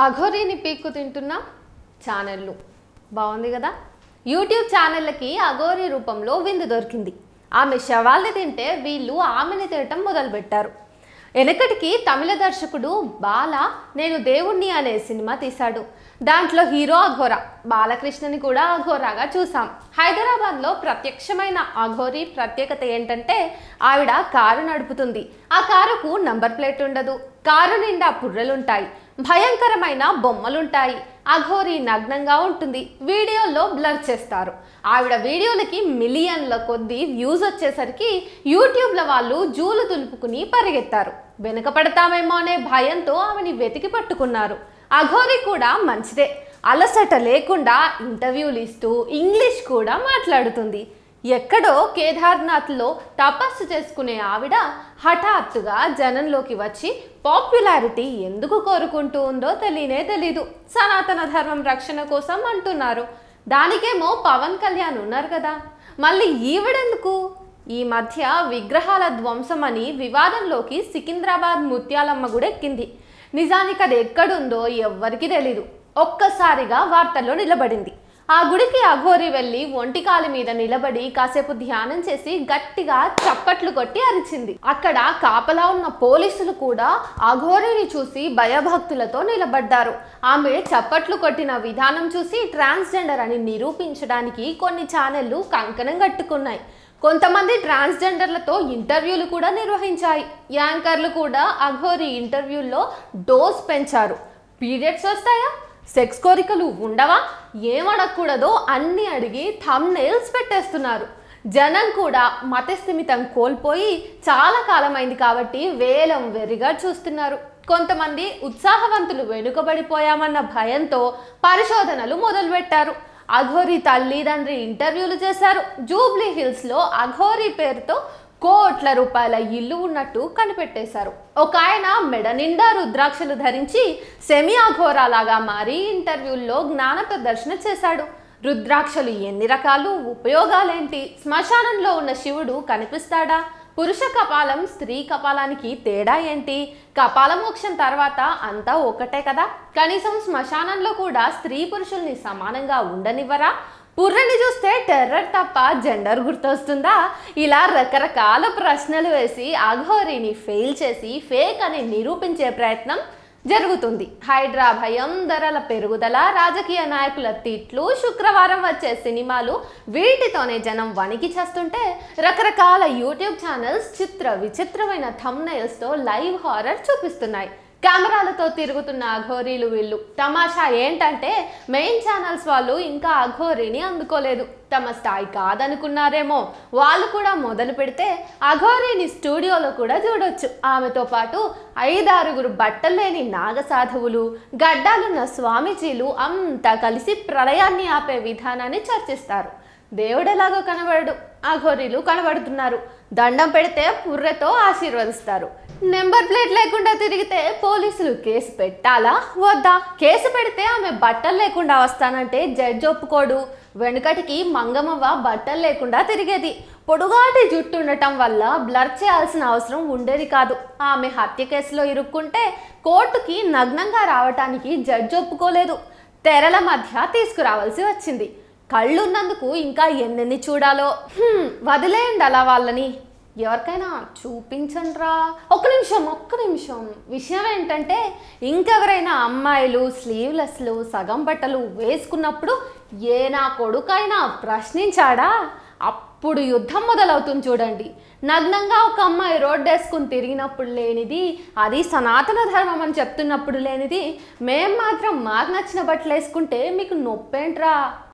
అఘోరీని పీక్కు తింటున్న ఛానళ్ళు బాగుంది కదా యూట్యూబ్ ఛానళ్ళకి అఘోరీ రూపంలో విందు దొరికింది ఆమె శవాల్ని తింటే వీళ్ళు ఆమెని తినటం మొదలుపెట్టారు వెనకటికి తమిళ దర్శకుడు బాల నేను దేవుణ్ణి అనే సినిమా తీశాడు దాంట్లో హీరో అఘోరా బాలకృష్ణని కూడా అఘోరాగా చూసాం హైదరాబాద్లో ప్రత్యక్షమైన అఘోరి ప్రత్యేకత ఏంటంటే ఆవిడ కారు నడుపుతుంది ఆ కారుకు నంబర్ ప్లేట్ ఉండదు కారు నిండా పుర్రెలుంటాయి భయంకరమైన బొమ్మలుంటాయి అఘోరి నగ్నంగా ఉంటుంది వీడియోలో బ్లర్ చేస్తారు ఆవిడ వీడియోలకి మిలియన్ల కొద్దీ వ్యూస్ వచ్చేసరికి యూట్యూబ్ల వాళ్ళు జూలు దులుపుకుని పరిగెత్తారు వెనుకపడతామేమో అనే భయంతో ఆమెని వెతికి పట్టుకున్నారు అఘోరి కూడా మంచిదే అలసట లేకుండా ఇంటర్వ్యూలు ఇస్తూ ఇంగ్లీష్ కూడా మాట్లాడుతుంది ఎక్కడో కేదార్నాథ్లో తపస్సు చేసుకునే ఆవిడ హఠాత్తుగా జనంలోకి వచ్చి పాపులారిటీ ఎందుకు కోరుకుంటూ ఉందో తెలియనే తెలీదు సనాతన ధర్మం రక్షణ కోసం అంటున్నారు దానికేమో పవన్ కళ్యాణ్ ఉన్నారు కదా మళ్ళీ ఈవిడెందుకు ఈ మధ్య విగ్రహాల ధ్వంసం అని వివాదంలోకి సికింద్రాబాద్ ముత్యాలమ్మ కూడా ఎక్కింది నిజానికి అది ఎక్కడుందో ఎవ్వరికీ తెలీదు ఒక్కసారిగా వార్తల్లో నిలబడింది ఆ గుడికి అఘోరి వెళ్ళి ఒంటికాలి మీద నిలబడి కాసేపు ధ్యానం చేసి గట్టిగా చప్పట్లు కొట్టి అరిచింది అక్కడ కాపలా ఉన్న పోలీసులు కూడా అఘోరిని చూసి భయభక్తులతో నిలబడ్డారు ఆమె చప్పట్లు కొట్టిన విధానం చూసి ట్రాన్స్జెండర్ అని నిరూపించడానికి కొన్ని ఛానళ్లు కంకణం కట్టుకున్నాయి కొంతమంది ట్రాన్స్జెండర్లతో ఇంటర్వ్యూలు కూడా నిర్వహించాయి యాంకర్లు కూడా అఘోరి ఇంటర్వ్యూల్లో డోస్ పెంచారు పీరియడ్స్ వస్తాయా సెక్స్ కోరికలు ఉండవా ఏం అడగకూడదో అన్ని అడిగి థమ్ నెయిల్స్ పెట్టేస్తున్నారు జనం కూడా మతస్థిమితం కోల్పోయి చాలా కాలమైంది కాబట్టి వేలం వెరిగా చూస్తున్నారు కొంతమంది ఉత్సాహవంతులు వెనుకబడిపోయామన్న భయంతో పరిశోధనలు మొదలుపెట్టారు అఘోరి తల్లిదండ్రి ఇంటర్వ్యూలు చేశారు జూబ్లీ హిల్స్లో అఘోరి పేరుతో కోట్ల రూపాయల ఇల్లు ఉన్నట్టు కనిపెట్టేశారు ఒక ఆయన మెడ నిండా రుద్రాక్షలు ధరించి సెమీ అఘోరాలాగా మారి ఇంటర్వ్యూల్లో జ్ఞాన ప్రదర్శన చేశాడు రుద్రాక్షలు ఎన్ని రకాలు ఉపయోగాలేంటి శ్మశానంలో ఉన్న శివుడు కనిపిస్తాడా పురుష కపాలం స్త్రీ కపాలానికి తేడా ఏంటి కపాల మోక్షం తర్వాత అంతా ఒకటే కదా కనీసం శ్మశానంలో కూడా స్త్రీ పురుషుల్ని సమానంగా ఉండనివ్వరా పుర్రని చూస్తే టెర్రర్ తప్ప జెండర్ గుర్తొస్తుందా ఇలా రకరకాల ప్రశ్నలు వేసి అఘోరిని ఫెయిల్ చేసి ఫేక్ అని నిరూపించే ప్రయత్నం జరుగుతుంది హైడ్రా భయం ధరల పెరుగుదల రాజకీయ నాయకుల తిట్లు శుక్రవారం వచ్చే సినిమాలు వీటితోనే జనం వణికి చేస్తుంటే రకరకాల యూట్యూబ్ ఛానల్స్ చిత్ర విచిత్రమైన థంబ్నైల్స్తో లైవ్ హారర్ చూపిస్తున్నాయి కెమెరాలతో తిరుగుతున్న అఘోరీలు వీళ్ళు తమాషా ఏంటంటే మెయిన్ ఛానల్స్ వాళ్ళు ఇంకా అఘోరీని అందుకోలేదు తమ స్థాయి కాదనుకున్నారేమో వాళ్ళు కూడా మొదలు పెడితే అఘోరీని స్టూడియోలో కూడా చూడొచ్చు ఆమెతో పాటు ఐదారుగురు బట్టలు లేని నాగసాధువులు గడ్డాలున్న స్వామీజీలు అంతా కలిసి ప్రళయాన్ని ఆపే విధానాన్ని చర్చిస్తారు దేవుడెలాగో కనబడడు అఘోరీలు కనబడుతున్నారు దండం పెడితే పుర్రెతో ఆశీర్వదిస్తారు నెంబర్ ప్లేట్ లేకుండా తిరిగితే పోలీసులు కేసు పెట్టాలా వద్దా కేసు పెడితే ఆమె బట్టలు లేకుండా వస్తానంటే జడ్జి ఒప్పుకోడు వెనుకటికి మంగమ్మవ్వ బట్టలు లేకుండా తిరిగేది పొడుగాటి జుట్టు ఉండటం వల్ల బ్లర్ చేయాల్సిన అవసరం ఉండేది కాదు ఆమె హత్య కేసులో ఇరుక్కుంటే కోర్టుకి నగ్నంగా రావటానికి జడ్జి ఒప్పుకోలేదు తెరల మధ్య తీసుకురావాల్సి వచ్చింది కళ్ళున్నందుకు ఇంకా ఎన్నెన్ని చూడాలో హ్మ్, వదిలేయండి అలా వాళ్ళని ఎవరికైనా చూపించండిరా ఒక్క నిమిషం ఒక్క నిమిషం విషయం ఏంటంటే ఇంకెవరైనా అమ్మాయిలు స్లీవ్లెస్లు సగం బట్టలు వేసుకున్నప్పుడు ఏ నా కొడుకైనా ప్రశ్నించాడా అప్పుడు యుద్ధం మొదలవుతుంది చూడండి నగ్నంగా ఒక అమ్మాయి రోడ్డు వేసుకుని తిరిగినప్పుడు లేనిది అది సనాతన ధర్మం అని చెప్తున్నప్పుడు లేనిది మేం మాత్రం మాకు నచ్చిన బట్టలు వేసుకుంటే మీకు నొప్పేంట్రా